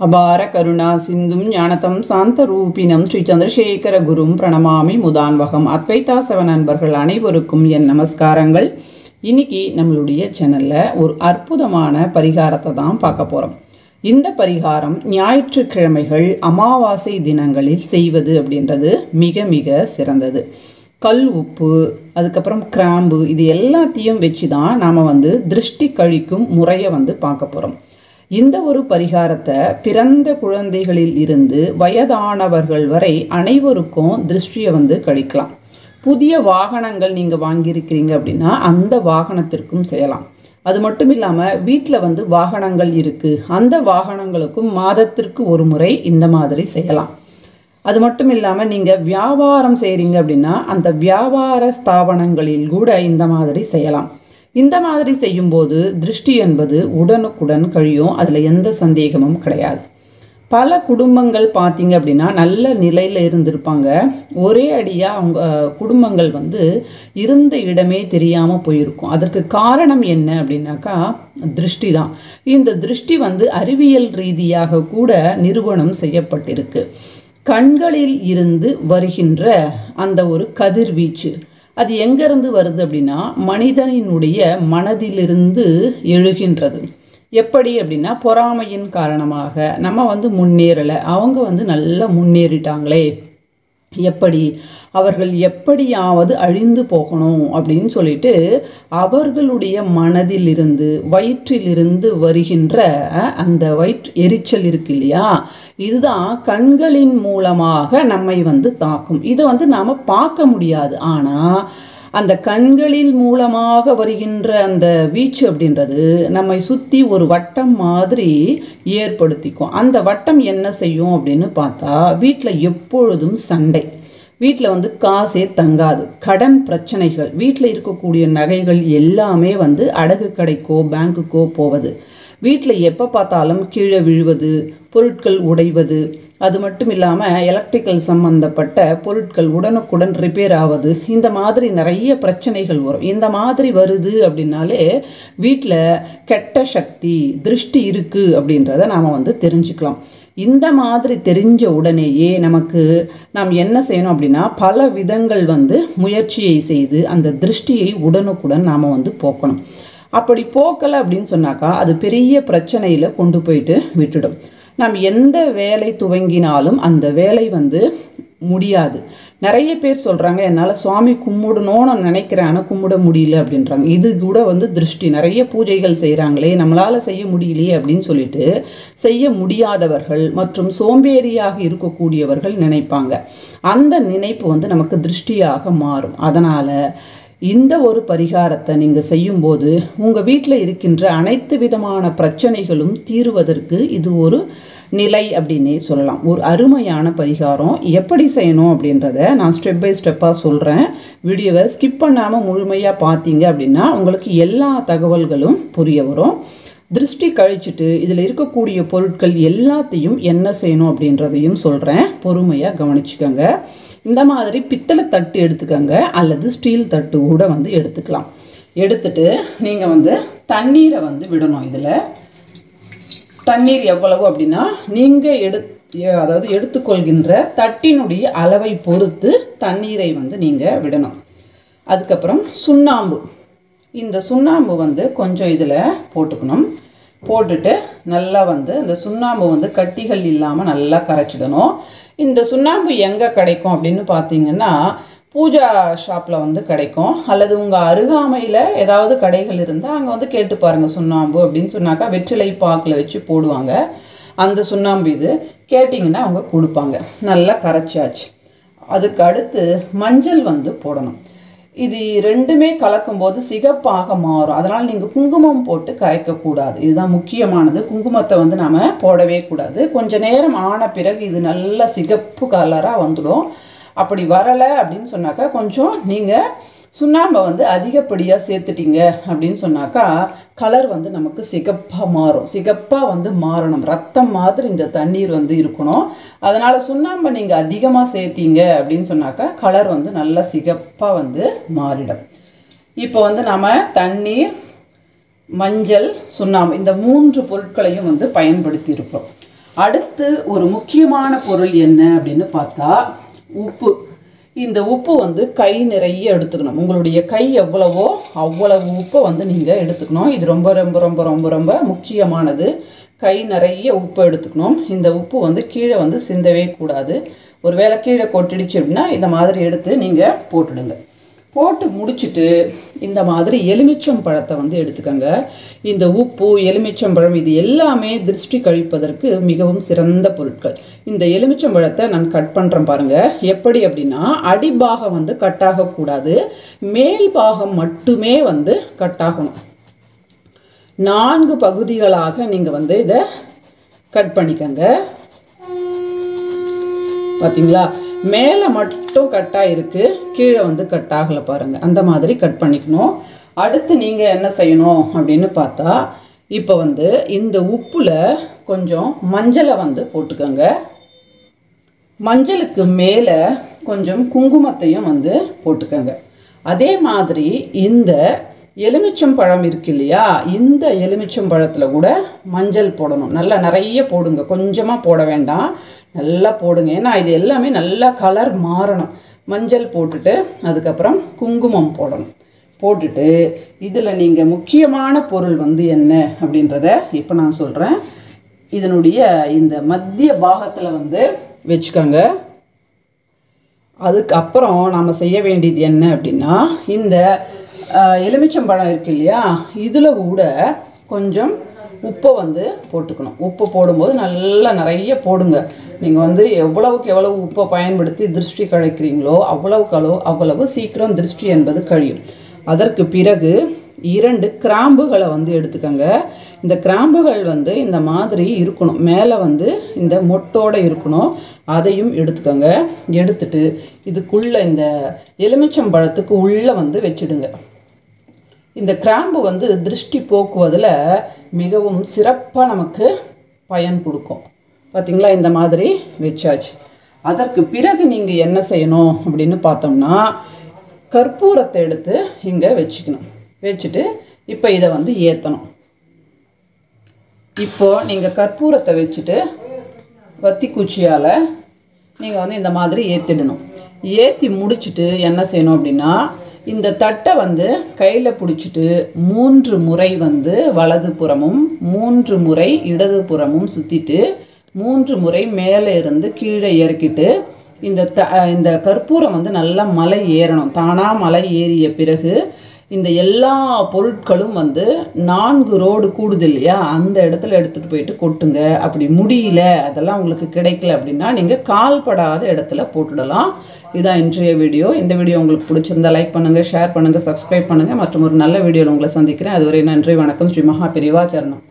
அபார கருணா சிந்தும் ஞானதம் சாந்த ரூபினம் ஸ்ரீ சந்திரசேகர குரும் பிரணமாமி முதான்வகம் அத்வைதாசவ நண்பர்கள் அனைவருக்கும் என் நமஸ்காரங்கள் இன்னைக்கு நம்மளுடைய சேனலில் ஒரு அற்புதமான பரிகாரத்தை தான் பார்க்க போகிறோம் இந்த பரிகாரம் ஞாயிற்றுக்கிழமைகள் அமாவாசை தினங்களில் செய்வது அப்படின்றது மிக மிக சிறந்தது கல் உப்பு அதுக்கப்புறம் கிராம்பு இது எல்லாத்தையும் வச்சு தான் நாம் வந்து திருஷ்டி கழிக்கும் முறையை வந்து பார்க்க போகிறோம் இந்த ஒரு பரிகாரத்தை பிறந்த குழந்தைகளில் இருந்து வயதானவர்கள் வரை அனைவருக்கும் திருஷ்டியை வந்து கழிக்கலாம் புதிய வாகனங்கள் நீங்கள் வாங்கியிருக்கிறீங்க அப்படின்னா அந்த வாகனத்திற்கும் செய்யலாம் அது மட்டும் இல்லாமல் வீட்டில் வந்து வாகனங்கள் இருக்குது அந்த வாகனங்களுக்கும் மாதத்திற்கு ஒரு முறை இந்த மாதிரி செய்யலாம் அது மட்டும் இல்லாமல் நீங்கள் வியாபாரம் செய்கிறீங்க அப்படின்னா அந்த வியாபார ஸ்தாபனங்களில் கூட இந்த மாதிரி செய்யலாம் இந்த மாதிரி செய்யும்போது திருஷ்டி என்பது உடனுக்குடன் கழியும் அதில் எந்த சந்தேகமும் கிடையாது பல குடும்பங்கள் பார்த்தீங்க அப்படின்னா நல்ல நிலையில் இருந்திருப்பாங்க ஒரே அடியாக அவங்க குடும்பங்கள் வந்து இருந்த இடமே தெரியாமல் போயிருக்கும் அதற்கு காரணம் என்ன அப்படின்னாக்கா திருஷ்டி தான் இந்த திருஷ்டி வந்து அறிவியல் ரீதியாக கூட நிரூபணம் செய்யப்பட்டிருக்கு கண்களில் இருந்து வருகின்ற அந்த ஒரு கதிர்வீச்சு அது எங்கேருந்து வருது அப்படின்னா மனிதனினுடைய மனதிலிருந்து எழுகின்றது எப்படி அப்படின்னா பொறாமையின் காரணமாக நம்ம வந்து முன்னேறலை அவங்க வந்து நல்லா முன்னேறிட்டாங்களே எப்படி அவர்கள் எப்படியாவது அழிந்து போகணும் அப்படின்னு சொல்லிட்டு அவர்களுடைய மனதிலிருந்து வயிற்றிலிருந்து வருகின்ற அந்த வயிற்று எரிச்சல் இருக்கு இல்லையா இதுதான் கண்களின் மூலமாக நம்மை வந்து தாக்கும் இதை வந்து நாம் பார்க்க முடியாது ஆனால் அந்த கண்களில் மூலமாக வருகின்ற அந்த வீச்சு அப்படின்றது நம்மை சுற்றி ஒரு வட்டம் மாதிரி ஏற்படுத்திக்கும் அந்த வட்டம் என்ன செய்யும் அப்படின்னு பார்த்தா வீட்டில் எப்பொழுதும் சண்டை வீட்டில் வந்து காசே தங்காது கடன் பிரச்சனைகள் வீட்டில் இருக்கக்கூடிய நகைகள் எல்லாமே வந்து அடகு கடைக்கோ பேங்க்குக்கோ போவது வீட்டில் எப்போ பார்த்தாலும் கீழே விழுவது பொருட்கள் உடைவது அது மட்டும் இல்லாமல் எலக்ட்ரிக்கல் சம்மந்தப்பட்ட பொருட்கள் உடனுக்குடன் ரிப்பேர் ஆவது இந்த மாதிரி நிறைய பிரச்சனைகள் வரும் இந்த மாதிரி வருது அப்படின்னாலே வீட்டில் கெட்ட சக்தி திருஷ்டி இருக்குது அப்படின்றத நாம் வந்து தெரிஞ்சுக்கலாம் இந்த மாதிரி தெரிஞ்ச உடனேயே நமக்கு நாம் என்ன செய்யணும் அப்படின்னா பல விதங்கள் வந்து முயற்சியை செய்து அந்த திருஷ்டியை உடனுக்குடன் நாம் வந்து போக்கணும் அப்படி போக்கலை அப்படின்னு சொன்னாக்கா அது பெரிய பிரச்சனையில் கொண்டு போயிட்டு விட்டுடும் நாம் எந்த வேலை துவங்கினாலும் அந்த வேலை வந்து முடியாது நிறைய பேர் சொல்கிறாங்க என்னால் சுவாமி கும்பிடணும்னு நினைக்கிறேன் ஆனால் கும்பிட முடியல அப்படின்றாங்க இது கூட வந்து திருஷ்டி நிறைய பூஜைகள் செய்கிறாங்களே நம்மளால் செய்ய முடியலையே அப்படின்னு சொல்லிட்டு செய்ய முடியாதவர்கள் மற்றும் சோம்பேறியாக இருக்கக்கூடியவர்கள் நினைப்பாங்க அந்த நினைப்பு வந்து நமக்கு திருஷ்டியாக மாறும் அதனால் இந்த ஒரு பரிகாரத்தை நீங்கள் செய்யும்போது உங்கள் வீட்டில் இருக்கின்ற அனைத்து விதமான பிரச்சனைகளும் தீருவதற்கு இது ஒரு நிலை அப்படின்னே சொல்லலாம் ஒரு அருமையான பரிகாரம் எப்படி செய்யணும் அப்படின்றத நான் ஸ்டெப் பை ஸ்டெப்பாக சொல்கிறேன் வீடியோவை ஸ்கிப் பண்ணாமல் முழுமையாக பார்த்தீங்க அப்படின்னா உங்களுக்கு எல்லா தகவல்களும் புரிய வரும் திருஷ்டி கழிச்சிட்டு இதில் இருக்கக்கூடிய பொருட்கள் எல்லாத்தையும் என்ன செய்யணும் அப்படின்றதையும் சொல்கிறேன் பொறுமையாக கவனிச்சுக்கோங்க இந்த மாதிரி பித்தளை தட்டு எடுத்துக்கோங்க அல்லது ஸ்டீல் தட்டு கூட வந்து எடுத்துக்கலாம் எடுத்துட்டு நீங்கள் வந்து தண்ணீரை வந்து விடணும் இதில் தண்ணீர் எவ்வளவு அப்படின்னா நீங்கள் எடு அதாவது எடுத்துக்கொள்கின்ற தட்டினுடைய அளவை பொறுத்து தண்ணீரை வந்து நீங்கள் விடணும் அதுக்கப்புறம் சுண்ணாம்பு இந்த சுண்ணாம்பு வந்து கொஞ்சம் இதில் போட்டுக்கணும் போட்டுட்டு நல்லா வந்து இந்த சுண்ணாம்பு வந்து கட்டிகள் இல்லாமல் நல்லா கரைச்சிடணும் இந்த சுண்ணாம்பு எங்கே கிடைக்கும் அப்படின்னு பார்த்தீங்கன்னா பூஜா ஷாப்பில் வந்து கிடைக்கும் அல்லது உங்கள் அருகாமையில் ஏதாவது கடைகள் இருந்தால் அங்கே வந்து கேட்டு பாருங்கள் சுண்ணாம்பு அப்படின்னு சொன்னாக்கா வெற்றிலை பாக்கில் வச்சு போடுவாங்க அந்த சுண்ணாம்பு இது கேட்டிங்கன்னா அவங்க கொடுப்பாங்க நல்லா கரைச்சாச்சு அதுக்கு அடுத்து மஞ்சள் வந்து போடணும் இது ரெண்டுமே கலக்கும்போது சிகப்பாக மாறும் அதனால் நீங்கள் குங்குமம் போட்டு கரைக்கக்கூடாது இதுதான் முக்கியமானது குங்குமத்தை வந்து நாம் போடவே கூடாது கொஞ்ச நேரம் ஆன பிறகு இது நல்ல சிகப்பு கலராக வந்துடும் அப்படி வரலை அப்படின்னு சொன்னாக்கா கொஞ்சம் நீங்கள் சுண்ணாம்பை வந்து அதிகப்படியாக சேர்த்துட்டீங்க அப்படின்னு சொன்னாக்கா கலர் வந்து நமக்கு சிகப்பாக மாறும் சிகப்பாக வந்து மாறணும் ரத்தம் மாதிரி இந்த தண்ணீர் வந்து இருக்கணும் அதனால் சுண்ணாம்பை நீங்கள் அதிகமாக சேர்த்தீங்க அப்படின்னு சொன்னாக்கா கலர் வந்து நல்லா சிகப்பாக வந்து மாறிடும் இப்போ வந்து நம்ம தண்ணீர் மஞ்சள் சுண்ணாம்பு இந்த மூன்று பொருட்களையும் வந்து பயன்படுத்தி இருக்கிறோம் அடுத்து ஒரு முக்கியமான பொருள் என்ன அப்படின்னு பார்த்தா உப்பு இந்த உப்பு வந்து கை நிறைய எடுத்துக்கணும் உங்களுடைய கை எவ்வளவோ அவ்வளவு உப்பை வந்து நீங்கள் எடுத்துக்கணும் இது ரொம்ப ரொம்ப ரொம்ப ரொம்ப ரொம்ப முக்கியமானது கை நிறைய உப்பு எடுத்துக்கணும் இந்த உப்பு வந்து கீழே வந்து சிந்தவே கூடாது ஒருவேளை கீழே கொட்டிடுச்சு அப்படின்னா இந்த மாதிரி எடுத்து நீங்கள் போட்டுடுங்க போட்டு முடிச்சுட்டு இந்த மாதிரி எலுமிச்சம் பழத்தை வந்து எடுத்துக்கோங்க இந்த உப்பு எலுமிச்சம்பழம் இது எல்லாமே திருஷ்டி கழிப்பதற்கு மிகவும் சிறந்த பொருட்கள் இந்த எலுமிச்சம் பழத்தை நான் கட் பண்ணுறேன் பாருங்க எப்படி அப்படின்னா அடிபாகம் வந்து கட் ஆகக்கூடாது மேல் பாகம் மட்டுமே வந்து கட் ஆகணும் நான்கு பகுதிகளாக நீங்கள் வந்து இதை கட் பண்ணிக்கோங்க பார்த்தீங்களா மேலே மட்டும் கட்டாக இருக்கு கீழே வந்து கட் ஆகலை பாருங்க அந்த மாதிரி கட் பண்ணிக்கணும் அடுத்து நீங்கள் என்ன செய்யணும் அப்படின்னு பார்த்தா இப்போ வந்து இந்த உப்பில் கொஞ்சம் மஞ்சளை வந்து போட்டுக்கோங்க மஞ்சளுக்கு மேலே கொஞ்சம் குங்குமத்தையும் வந்து போட்டுக்கோங்க அதே மாதிரி இந்த எலுமிச்சம் பழம் இருக்கு இல்லையா இந்த எலுமிச்சம் பழத்தில் கூட மஞ்சள் போடணும் நல்லா நிறைய போடுங்க கொஞ்சமாக போட வேண்டாம் நல்லா போடுங்க ஏன்னா இது எல்லாமே நல்லா கலர் மாறணும் மஞ்சள் போட்டுட்டு அதுக்கப்புறம் குங்குமம் போடணும் போட்டுட்டு இதில் நீங்கள் முக்கியமான பொருள் வந்து என்ன அப்படின்றத இப்போ நான் சொல்கிறேன் இதனுடைய இந்த மத்திய பாகத்தில் வந்து வச்சுக்கோங்க அதுக்கப்புறம் நாம் செய்ய வேண்டியது என்ன அப்படின்னா இந்த அஹ், எலுமிச்சம்பழம் இருக்கு இல்லையா இதில் கூட கொஞ்சம் உப்பை வந்து போட்டுக்கணும் உப்பு போடும்போது நல்லா நிறைய போடுங்க நீங்கள் வந்து எவ்வளவுக்கு எவ்வளவு உப்பை பயன்படுத்தி திருஷ்டி கழிக்கிறீங்களோ அவ்வளவுக்கு அளவு அவ்வளவு சீக்கிரம் திருஷ்டி என்பது கழியும் அதற்கு பிறகு இரண்டு கிராம்புகளை வந்து எடுத்துக்கோங்க இந்த கிராம்புகள் வந்து இந்த மாதிரி இருக்கணும் மேலே வந்து இந்த மொட்டோட இருக்கணும் அதையும் எடுத்துக்கோங்க எடுத்துட்டு இதுக்குள்ளே இந்த எலுமிச்சம் பழத்துக்கு உள்ளே வந்து வச்சிடுங்க இந்த கிராம்பு வந்து திருஷ்டி போக்குவதில் மிகவும் சிறப்பாக நமக்கு பயன் கொடுக்கும் பார்த்தீங்களா இந்த மாதிரி வச்சாச்சு அதற்கு பிறகு நீங்கள் என்ன செய்யணும் அப்படின்னு பார்த்தோம்னா கற்பூரத்தை எடுத்து இங்கே வச்சுக்கணும் வச்சுட்டு இப்போ இதை வந்து ஏற்றணும் இப்போ நீங்கள் கற்பூரத்தை வச்சுட்டு வத்தி குச்சியால் நீங்கள் வந்து இந்த மாதிரி ஏற்றிடணும் ஏற்றி முடிச்சுட்டு என்ன செய்யணும் அப்படின்னா இந்த தட்டை வந்து கையில் பிடிச்சிட்டு மூன்று முறை வந்து வலது புறமும் மூன்று முறை இடது புறமும் சுற்றிட்டு மூன்று முறை மேலே இருந்து கீழே இறக்கிட்டு இந்த த இந்த கற்பூரம் வந்து நல்லா மலை ஏறணும் தானாக மலை ஏறிய பிறகு இந்த எல்லா பொருட்களும் வந்து நான்கு ரோடு கூடுது இல்லையா அந்த இடத்துல எடுத்துகிட்டு போயிட்டு கொட்டுங்க அப்படி முடியல அதெல்லாம் உங்களுக்கு கிடைக்கல அப்படின்னா நீங்கள் கால்படாத இடத்துல போட்டுடலாம் இதான் இன்றைய வீடியோ இந்த வீடியோ உங்களுக்கு பிடிச்சிருந்தா லைக் பண்ணுங்கள் ஷேர் பண்ணுங்கள் சப்ஸ்கிரைப் பண்ணுங்கள் மற்றும் ஒரு நல்ல வீடியோவில் உங்களை சந்திக்கிறேன் அதுவரை நன்றி வணக்கம் ஸ்ரீ மகா பெரிவா சரணம்